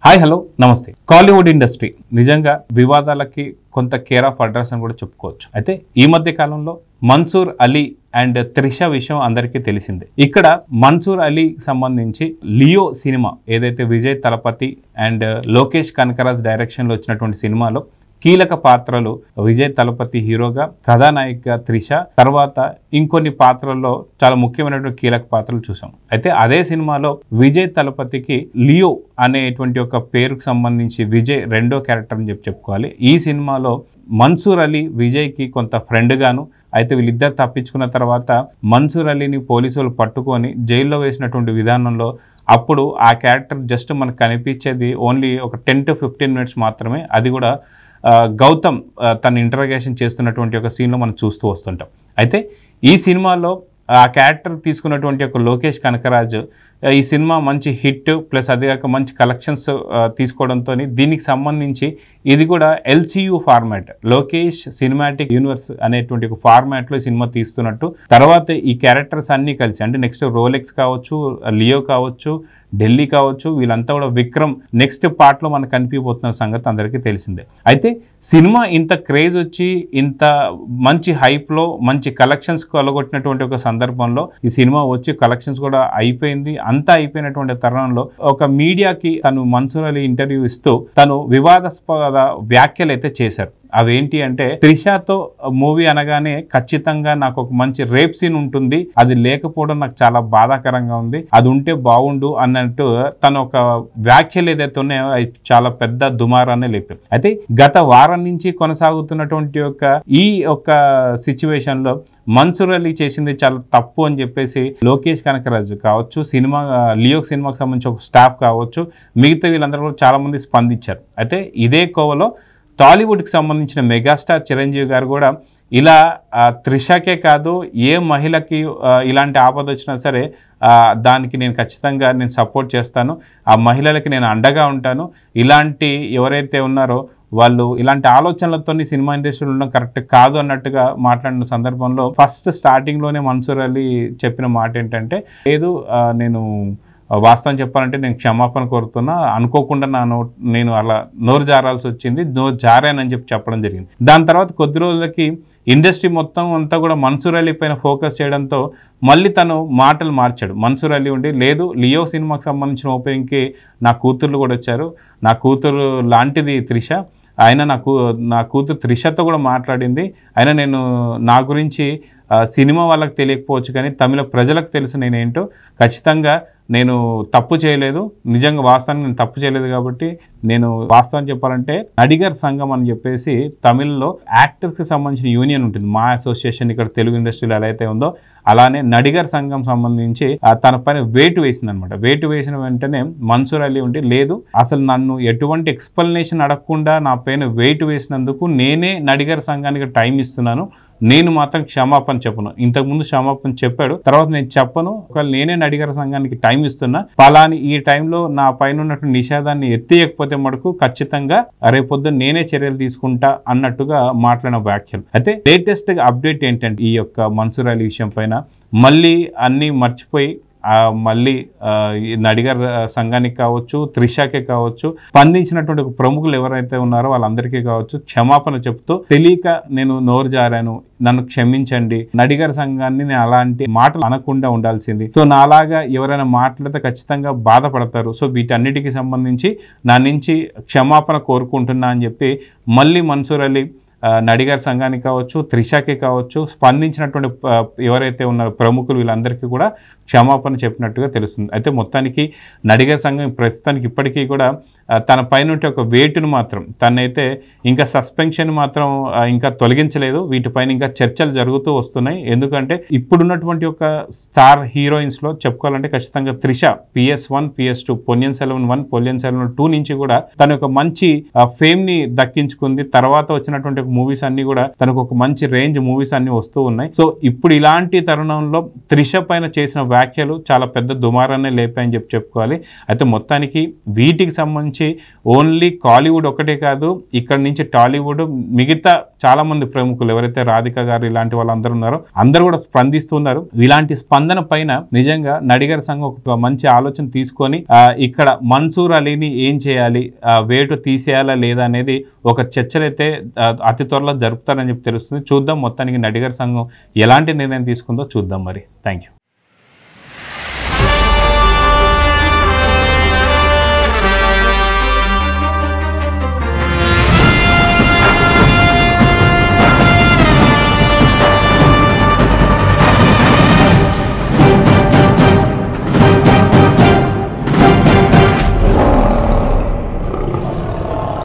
hi hello నమస్తే Kollywood industry నిజంగా వివాదాలకి కొంత కేర్ ఆఫ్ అడ్రస్ అని కూడా చెప్పుకోవచ్చు అయితే ఈ మధ్య కాలంలో మన్సూర్ అలీ అండ్ త్రిష విషయం అందరికీ తెలిసిందే ఇక్కడ మన్సూర్ అలీ సంబంధించి లియో సినిమా ఏదైతే విజయ్ తలపతి అండ్ లోకేష్ కనకరాజ్ డైరెక్షన్లో వచ్చినటువంటి సినిమాలో కీలక పాత్రలు విజయ్ తలపతి హీరోగా కథానాయికగా త్రిష తర్వాత ఇంకొన్ని పాత్రల్లో చాలా ముఖ్యమైనటువంటి కీలక పాత్రలు చూసాం అయితే అదే సినిమాలో విజయ్ తలపతికి లియో అనేటువంటి ఒక పేరుకు సంబంధించి విజయ్ రెండో క్యారెక్టర్ అని చెప్పి చెప్పుకోవాలి ఈ సినిమాలో మన్సూర్ అలీ విజయ్కి కొంత ఫ్రెండ్ గాను అయితే వీళ్ళిద్దరు తప్పించుకున్న తర్వాత మన్సూర్ అలీని పోలీసులు పట్టుకొని జైల్లో వేసినటువంటి విధానంలో అప్పుడు ఆ క్యారెక్టర్ జస్ట్ మనకు కనిపించేది ఓన్లీ ఒక టెన్ టు ఫిఫ్టీన్ మినిట్స్ మాత్రమే అది కూడా ఆ, గౌతమ్ ఆ, తన ఇంటరాగేషన్ చేస్తున్నటువంటి ఒక సీన్లో మనం చూస్తూ వస్తుంటాం అయితే ఈ సినిమాలో ఆ క్యారెక్టర్ తీసుకున్నటువంటి ఒక లోకేష్ కనకరాజు ఆ, ఈ సినిమా మంచి హిట్ ప్లస్ అదే కాక మంచి కలెక్షన్స్ తీసుకోవడంతో దీనికి సంబంధించి ఇది కూడా LCU format Lokesh cinematic universe అనేటువంటి ఒక ఫార్మాట్లో ఈ సినిమా తీస్తున్నట్టు తర్వాత ఈ క్యారెక్టర్స్ అన్నీ కలిసి అంటే నెక్స్ట్ రోలెక్స్ కావచ్చు లియో కావచ్చు ఢిల్లీ కావచ్చు వీళ్ళంతా కూడా విక్రమ్ నెక్స్ట్ పార్ట్లో మనకు కనిపించబోతున్న సంగతి అందరికీ తెలిసిందే అయితే సినిమా ఇంత క్రేజ్ వచ్చి ఇంత మంచి హైప్లో మంచి కలెక్షన్స్ కొలగొట్టినటువంటి ఒక సందర్భంలో ఈ సినిమా వచ్చి కలెక్షన్స్ కూడా అయిపోయింది అంతా అయిపోయినటువంటి తరుణంలో ఒక మీడియాకి తను మన్సూర్ అలీ ఇంటర్వ్యూ ఇస్తూ తను వివాదాస్పద వ్యాఖ్యలు అయితే చేశారు అవేంటి అంటే త్రిషాతో మూవీ అనగానే ఖచ్చితంగా నాకు ఒక మంచి రేప్ సీన్ ఉంటుంది అది లేకపోవడం నాకు చాలా బాధాకరంగా ఉంది అది ఉంటే బాగుండు అన్నట్టు తన ఒక వ్యాఖ్యలు ఏదైతే ఉన్నాయో అవి చాలా పెద్ద దుమారాన్ని లేపారు అయితే గత వారం నుంచి కొనసాగుతున్నటువంటి యొక్క ఈ యొక్క సిచ్యువేషన్ లో మన్సూర్ అలీ చేసింది చాలా తప్పు అని చెప్పేసి లోకేష్ కనకరాజు కావచ్చు సినిమా లియో సినిమాకి సంబంధించి ఒక స్టాఫ్ కావచ్చు మిగతా వీళ్ళందరూ కూడా చాలా మంది స్పందించారు అయితే ఇదే కోవలో టాలీవుడ్కి సంబంధించిన మెగాస్టార్ చిరంజీవి గారు కూడా ఇలా ఆ, త్రిషకే కాదు ఏ మహిళకి ఆ, ఇలాంటి ఆపద వచ్చినా సరే ఆ, దానికి నేను ఖచ్చితంగా నేను సపోర్ట్ చేస్తాను ఆ మహిళలకి నేను అండగా ఉంటాను ఇలాంటి ఎవరైతే ఉన్నారో వాళ్ళు ఇలాంటి ఆలోచనలతో సినిమా ఇండస్ట్రీలో ఉండడం కరెక్ట్ కాదు అన్నట్టుగా మాట్లాడిన సందర్భంలో ఫస్ట్ స్టార్టింగ్లోనే మన్సూర్ అలీ చెప్పిన మాట ఏంటంటే లేదు ఆ, నేను వాస్తవం చెప్పాలంటే నేను క్షమాపణ కోరుతున్నా అనుకోకుండా నా నో నేను అలా నోరు జారాల్సి వచ్చింది నోరు జారానని చెప్పి చెప్పడం జరిగింది దాని తర్వాత కొద్ది రోజులకి ఇండస్ట్రీ మొత్తం అంతా కూడా మన్సూర్ అలీ పైన ఫోకస్ చేయడంతో మళ్ళీ తను మాటలు మార్చాడు మన్సూర్ అలీ ఉండి లేదు లియో సినిమాకి సంబంధించిన ఓపెనింగ్కి నా కూతుర్లు కూడా వచ్చారు నా కూతురు లాంటిది త్రిష ఆయన నాకు నా కూతురు త్రిషతో కూడా మాట్లాడింది అయినా నేను నా గురించి ఆ, సినిమా వాళ్ళకి తెలియకపోవచ్చు కానీ తమిళ ప్రజలకు తెలుసు నేనేంటో ఖచ్చితంగా నేను తప్పు చేయలేదు నిజంగా వాస్తవానికి నేను తప్పు చేయలేదు కాబట్టి నేను వాస్తవం చెప్పాలంటే నడిగర్ సంఘం అని చెప్పేసి తమిళ్లో యాక్టర్స్కి సంబంధించిన యూనియన్ ఉంటుంది మా అసోసియేషన్ ఇక్కడ తెలుగు ఇండస్ట్రీలో ఎలా అయితే ఉందో అలానే నడిగర్ సంఘం సంబంధించి ఆ, తన పైన వేటు వేసింది అనమాట వేటు వేసిన వెంటనే మన్సూర్ అలీ ఉండి లేదు అసలు నన్ను ఎటువంటి ఎక్స్ప్లెనేషన్ అడగకుండా నా పైన వెయిట్ వేసినందుకు నేనే నడిగర్ సంఘానికి టైం ఇస్తున్నాను నేను మాత్రం క్షమాపణ చెప్పను ఇంతకుముందు క్షమాపణ చెప్పాడు తర్వాత నేను చెప్పను ఒకవేళ నేనే నడిగర్ సంఘానికి టైం ఇస్తున్నా పలాని ఈ టైంలో నా పైన ఉన్నటువంటి నిషేధాన్ని ఎత్తియకపోతే మటుకు ఖచ్చితంగా రేపొద్దు నేనే చర్యలు తీసుకుంటా అన్నట్టుగా మాట్లాడిన వ్యాఖ్యలు అయితే లేటెస్ట్ అప్డేట్ ఏంటంటే ఈ యొక్క మన్సూర్ అలీ విషయం పైన మళ్ళీ అన్నీ మర్చిపోయి ఆ మళ్ళీ ఆ, ఈ నడిగర్ సంఘానికి కావచ్చు త్రిషాకే కావచ్చు స్పందించినటువంటి ఒక ప్రముఖులు ఎవరైతే ఉన్నారో వాళ్ళందరికీ కావచ్చు క్షమాపణ చెప్తూ తెలియక నేను నోరు జారాను నన్ను క్షమించండి నడిగర్ సంఘాన్ని నేను అలాంటి మాటలు అనకుండా ఉండాల్సింది సో నాలాగా ఎవరైనా మాట్లాడితే ఖచ్చితంగా బాధపడతారు సో వీటన్నిటికీ సంబంధించి నా నుంచి క్షమాపణ కోరుకుంటున్నా అని చెప్పి మళ్ళీ మన్సూర్ అలీ ఆ, నడిగర్ సంఘానికి కావచ్చు త్రిషాకి కావచ్చు స్పందించినటువంటి ఆ, ఎవరైతే ఉన్నారో ప్రముఖులు వీళ్ళందరికీ కూడా క్షమాపణ చెప్పినట్టుగా తెలుస్తుంది అయితే మొత్తానికి నడిగర్ సంఘం ప్రస్తుతానికి ఇప్పటికీ కూడా ఆ, తన పైన ఒక వేటును మాత్రం తనైతే ఇంకా సస్పెన్షన్ మాత్రం ఆ, ఇంకా తొలగించలేదు వీటిపైన ఇంకా చర్చలు జరుగుతూ వస్తున్నాయి ఎందుకంటే ఇప్పుడున్నటువంటి ఒక స్టార్ హీరోయిన్స్లో చెప్పుకోవాలంటే ఖచ్చితంగా Trisha PS one PS two Ponniyin Selvan one Ponniyin Selvan two నుంచి కూడా తన యొక్క మంచి ఫేమ్ ని దక్కించుకుంది తర్వాత వచ్చినటువంటి ఒక మూవీస్ అన్ని కూడా తనకు ఒక మంచి రేంజ్ మూవీస్ అన్ని వస్తూ ఉన్నాయి సో ఇప్పుడు ఇలాంటి తరుణంలో త్రిష పైన చేసిన వ్యాఖ్యలు చాలా పెద్ద దుమారాన్ని లేపాయని చెప్పి చెప్పుకోవాలి అయితే మొత్తానికి వీటికి సంబంధించి ఓన్లీ కాలీవుడ్ ఒకటే కాదు ఇక్కడ నుంచి టాలీవుడ్ మిగతా చాలా మంది ప్రముఖులు ఎవరైతే రాధిక గారు ఇలాంటి వాళ్ళందరూ ఉన్నారో అందరూ కూడా స్పందిస్తున్నారు ఇలాంటి స్పందన పైన నిజంగా నడిగర్ సంఘం ఒక మంచి ఆలోచన తీసుకొని ఆ, ఇక్కడ మన్సూర్ అలీని ఏం చేయాలి ఆ, వేటు తీసేయాలా లేదా అనేది ఒక చర్చలైతే ఆ, అతి త్వరలో జరుపుతారని చెప్పి తెలుస్తుంది చూద్దాం మొత్తానికి నడిగర్ సంఘం ఎలాంటి నిర్ణయం తీసుకుందో చూద్దాం మరి థ్యాంక్ యూ